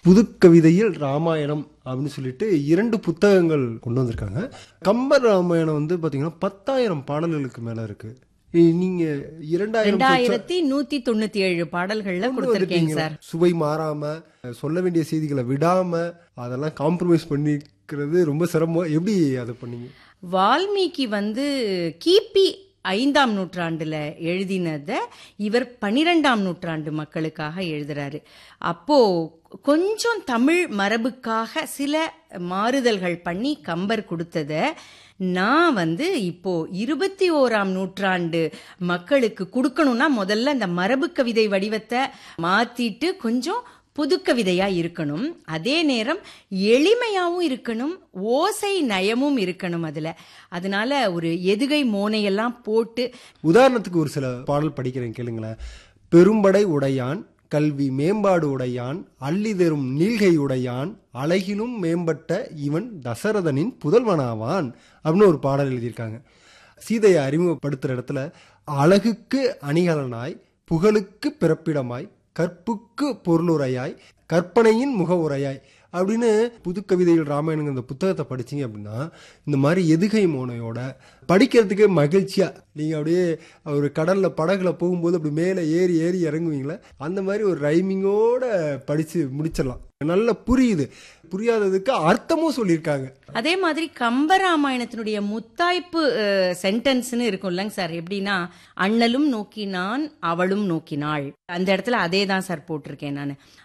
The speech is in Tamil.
புது கவிதையில் ராமாயணம் அப்படின்னு சொல்லிட்டு இரண்டு புத்தகங்கள் கொண்டு வந்திருக்காங்க கம்பர் ராமாயணம் வந்து பாத்தீங்கன்னா பத்தாயிரம் பாடல்களுக்கு மேல இருக்கு இ- நீங்க இரண்டாயிரம் ரெண்டாயிரத்தி நூத்தி தொண்ணூத்தி ஏழு பாடல்கள்ல கொடுத்திருக்கேங்க சார் சுவை மாறாம சொல்ல வேண்டிய செய்திகளை விடாம அதெல்லாம் காம்ப்ரமைஸ் பண்ணிக்கிறது ரொம்ப சிரமம் எப்படி அதை பண்ணீங்க வால்மீகி வந்து கிபி ஐந்தாம் நூற்றாண்டுல எழுதினத இவர் பனிரெண்டாம் நூற்றாண்டு மக்களுக்காக எழுதுறாரு அப்போ கொஞ்சம் தமிழ் மரபுக்காக சில மாறுதல்கள் பண்ணி கம்பர் கொடுத்தத நான் வந்து இப்போ இருபத்தி ஓராம் நூற்றாண்டு மக்களுக்கு கொடுக்கணும்னா முதல்ல இந்த மரபு கவிதை வடிவத்தை மாத்திட்டு கொஞ்சம் புதுக்கவிதையா இருக்கணும் அதே நேரம் எளிமையாவும் இருக்கணும் ஓசை நயமும் இருக்கணும் அதுல அதனால ஒரு எதுகை மோனையெல்லாம் போட்டு உதாரணத்துக்கு ஒரு சில பாடல் படிக்கிறேன் கேளுங்களேன் பெரும்படை உடையான் கல்வி மேம்பாடு உடையான் அள்ளி தரும் நீள்கை உடையான் அழகிலும் மேம்பட்ட இவன் தசரதனின் புதல்வனாவான் அப்படின்னு ஒரு பாடல் எழுதியிருக்காங்க சீதையை அறிமுகப்படுத்துற இடத்துல அழகுக்கு அணிகலனாய் புகழுக்கு பிறப்பிடமாய் கற்புக்கு பொருளுரையாய் கற்பனையின் முக உரையாய் அப்படின்னு புது கவிதைகள் ராமாயணங்க இந்த புத்தகத்தை படிச்சீங்க அப்படின்னா இந்த மாதிரி எதுகை மோனையோட படிக்கிறதுக்கே மகிழ்ச்சியா நீங்க அப்படியே ஒரு கடல்ல படகுல போகும்போது அப்படி மேலே ஏறி ஏறி இறங்குவீங்களே அந்த மாதிரி ஒரு ரைமிங்கோட படிச்சு முடிச்சிடலாம் நல்லா புரியுது புரியாததுக்கு அர்த்தமும் சொல்லியிருக்காங்க அதே மாதிரி கம்பராமாயணத்தினுடைய முத்தாய்ப்பு சென்டென்ஸ்னு இருக்கும் இல்லைங்க சார் எப்படின்னா அண்ணலும் நோக்கினான் அவளும் நோக்கினாள் அந்த இடத்துல அதே தான் சார் போட்டிருக்கேன் நான்